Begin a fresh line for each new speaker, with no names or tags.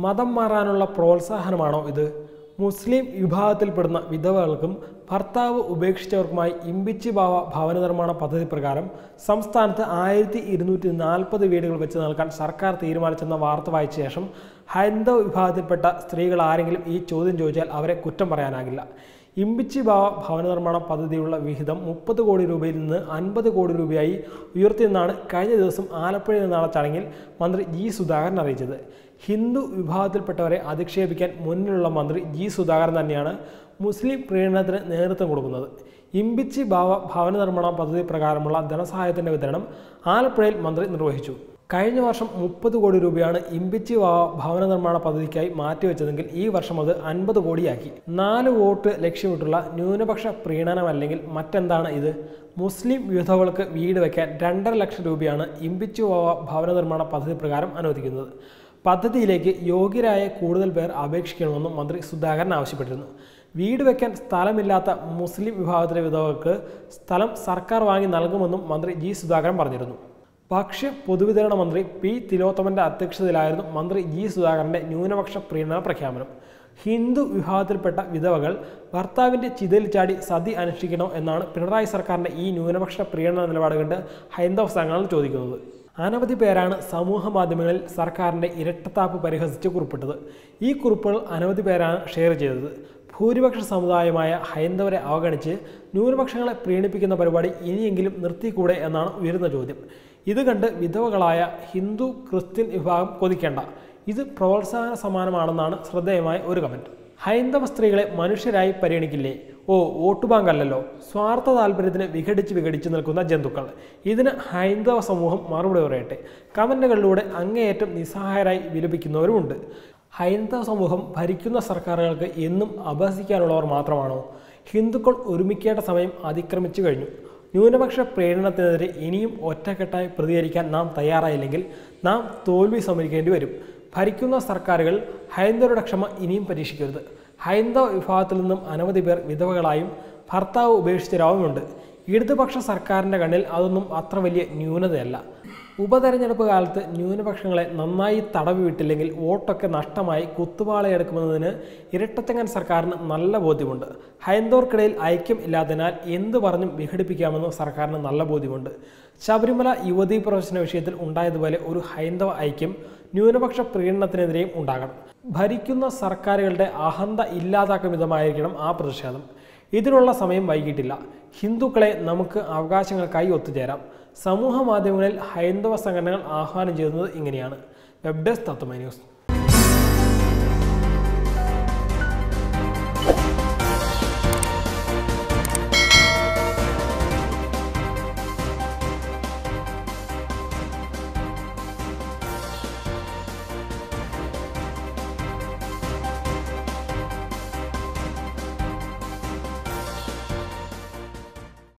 മതം മാറാനുള്ള പ്രോത്സാഹനമാണോ ഇത് മുസ്ലിം വിഭാഗത്തിൽപ്പെടുന്ന വിധവകൾക്കും ഭർത്താവ് ഉപേക്ഷിച്ചവർക്കുമായി ഇമ്പിച്ചി ഭാവ ഭവന നിർമ്മാണ പദ്ധതി പ്രകാരം സംസ്ഥാനത്ത് ആയിരത്തി ഇരുന്നൂറ്റി നാൽപ്പത് വീടുകൾ വെച്ച് നൽകാൻ സർക്കാർ തീരുമാനിച്ചെന്ന വാർത്ത വായിച്ച ശേഷം ഹൈന്ദവ വിഭാഗത്തിൽപ്പെട്ട സ്ത്രീകൾ ആരെങ്കിലും ഈ ചോദ്യം ചോദിച്ചാൽ അവരെ കുറ്റം പറയാനാകില്ല ഇമ്പിച്ചി ഭാവ ഭവന നിർമ്മാണ പദ്ധതിയുള്ള വിഹിതം മുപ്പത് കോടി രൂപയിൽ നിന്ന് അൻപത് കോടി രൂപയായി ഉയർത്തിയെന്നാണ് കഴിഞ്ഞ ദിവസം ആലപ്പുഴയിൽ നടന്ന ചടങ്ങിൽ മന്ത്രി ജി സുധാകരൻ അറിയിച്ചത് ഹിന്ദു വിഭാഗത്തിൽപ്പെട്ടവരെ അധിക്ഷേപിക്കാൻ മുന്നിലുള്ള മന്ത്രി ജി സുധാകരൻ തന്നെയാണ് മുസ്ലിം പ്രീണനത്തിന് നേതൃത്വം കൊടുക്കുന്നത് ഇമ്പിച്ചി ഭാവ ഭവന നിർമ്മാണ പദ്ധതി പ്രകാരമുള്ള ധനസഹായത്തിന്റെ വിതരണം ആലപ്പുഴയിൽ മന്ത്രി നിർവഹിച്ചു കഴിഞ്ഞ വർഷം മുപ്പത് കോടി രൂപയാണ് ഇമ്പിച്ചി ഭാവ ഭവന നിർമ്മാണ പദ്ധതിക്കായി മാറ്റിവെച്ചതെങ്കിൽ ഈ വർഷം അത് അൻപത് കോടിയാക്കി നാല് വോട്ട് ലക്ഷ്യമിട്ടുള്ള ന്യൂനപക്ഷ പ്രീണനമല്ലെങ്കിൽ മറ്റെന്താണ് ഇത് മുസ്ലിം വിധവകൾക്ക് വീട് വയ്ക്കാൻ രണ്ടര ലക്ഷം രൂപയാണ് ഇമ്പിച്ചി ഭാവ ഭവന നിർമ്മാണ പദ്ധതി പ്രകാരം അനുവദിക്കുന്നത് പദ്ധതിയിലേക്ക് യോഗ്യരായ കൂടുതൽ പേർ അപേക്ഷിക്കണമെന്നും മന്ത്രി സുധാകരൻ ആവശ്യപ്പെട്ടിരുന്നു വീട് വെക്കാൻ സ്ഥലമില്ലാത്ത മുസ്ലിം വിഭാഗത്തിലെ വിധവകൾക്ക് സ്ഥലം സർക്കാർ വാങ്ങി നൽകുമെന്നും മന്ത്രി ജി സുധാകരൻ പറഞ്ഞിരുന്നു ഭക്ഷ്യ പൊതുവിതരണ മന്ത്രി പി തിലോത്തമന്റെ അധ്യക്ഷതയിലായിരുന്നു മന്ത്രി ജി സുധാകരന്റെ ന്യൂനപക്ഷ പ്രീണന പ്രഖ്യാപനം ഹിന്ദു വിഭാഗത്തിൽപ്പെട്ട വിധവകൾ ഭർത്താവിന്റെ ചിതയിൽ ചാടി സതി അനുഷ്ഠിക്കണോ എന്നാണ് പിണറായി സർക്കാരിന്റെ ഈ ന്യൂനപക്ഷ പ്രീണന നിലപാട് കണ്ട് ഹൈന്ദവ സംഘടനകൾ ചോദിക്കുന്നത് അനവധി പേരാണ് സമൂഹ മാധ്യമങ്ങളിൽ സർക്കാരിന്റെ ഇരട്ടത്താപ്പ് പരിഹസിച്ച് കുറിപ്പിട്ടത് ഈ കുറിപ്പുകൾ അനവധി പേരാണ് ഷെയർ ചെയ്തത് ഭൂരിപക്ഷ സമുദായമായ ഹൈന്ദവരെ അവഗണിച്ച് ന്യൂനപക്ഷങ്ങളെ പ്രീണിപ്പിക്കുന്ന പരിപാടി ഇനിയെങ്കിലും നിർത്തിക്കൂടെ എന്നാണ് ഉയരുന്ന ചോദ്യം ഇത് കണ്ട് വിധവകളായ ഹിന്ദു ക്രിസ്ത്യൻ വിഭാഗം കൊതിക്കേണ്ട ഇത് പ്രോത്സാഹന സമാനമാണെന്നാണ് ശ്രദ്ധേയമായ ഒരു കമൻറ്റ് ഹൈന്ദവ സ്ത്രീകളെ മനുഷ്യരായി പരിഗണിക്കില്ലേ ഓ വോട്ട് ബാങ്ക് അല്ലല്ലോ സ്വാർത്ഥ താല്പര്യത്തിന് വിഘടിച്ച് വിഘടിച്ച് നിൽക്കുന്ന ജന്തുക്കൾ ഇതിന് ഹൈന്ദവ സമൂഹം മറുപടി പറയട്ടെ കമൻറ്റുകളിലൂടെ അങ്ങേയറ്റം നിസ്സഹായരായി വിലപിക്കുന്നവരുമുണ്ട് ഹൈന്ദവ സമൂഹം ഭരിക്കുന്ന സർക്കാരുകൾക്ക് എന്നും അഭസിക്കാനുള്ളവർ മാത്രമാണോ ഹിന്ദുക്കൾ ഒരുമിക്കേണ്ട സമയം അതിക്രമിച്ചു കഴിഞ്ഞു ന്യൂനപക്ഷ പ്രീണനത്തിനെതിരെ ഇനിയും ഒറ്റക്കെട്ടായി പ്രതികരിക്കാൻ നാം തയ്യാറായില്ലെങ്കിൽ നാം തോൽവി സമ്മതിക്കേണ്ടി വരും ഭരിക്കുന്ന സർക്കാരുകൾ ഹൈന്ദവരുടെ ക്ഷമ ഇനിയും പരീക്ഷിക്കരുത് ഹൈന്ദവ വിഭാഗത്തിൽ നിന്നും അനവധി പേർ വിധവകളായും ഭർത്താവ് ഉപേക്ഷിച്ചവരാവുമുണ്ട് ഇടതുപക്ഷ സർക്കാരിൻ്റെ കണ്ണിൽ അതൊന്നും അത്ര വലിയ ന്യൂനതയല്ല ഉപതെരഞ്ഞെടുപ്പ് കാലത്ത് ന്യൂനപക്ഷങ്ങളെ നന്നായി തടവി വിട്ടില്ലെങ്കിൽ വോട്ടൊക്കെ നഷ്ടമായി കുത്തുപാളയെടുക്കുമെന്നതിന് ഇരട്ടച്ചങ്ങൻ സർക്കാരിന് നല്ല ബോധ്യമുണ്ട് ഹൈന്ദവർക്കിടയിൽ ഐക്യം ഇല്ലാത്തതിനാൽ എന്ത് പറഞ്ഞും വിഘടിപ്പിക്കാമെന്ന് സർക്കാരിന് നല്ല ബോധ്യമുണ്ട് ശബരിമല യുവതീ പ്രവേശന വിഷയത്തിൽ ഉണ്ടായതുപോലെ ഒരു ഹൈന്ദവ ഐക്യം ന്യൂനപക്ഷ പ്രീണനത്തിനെതിരെയും ഉണ്ടാകണം ഭരിക്കുന്ന സർക്കാരുകളുടെ അഹന്ത ഇല്ലാതാക്കും വിധമായിരിക്കണം ആ പ്രതിഷേധം ഇതിനുള്ള സമയം വൈകിട്ടില്ല ഹിന്ദുക്കളെ നമുക്ക് അവകാശങ്ങൾക്കായി ഒത്തുചേരാം സമൂഹ മാധ്യമങ്ങളിൽ ഹൈന്ദവ സംഘടനകൾ ആഹ്വാനം ചെയ്യുന്നത് ഇങ്ങനെയാണ് വെബ് ഡെസ്ക് തത്വമൈ ന്യൂസ്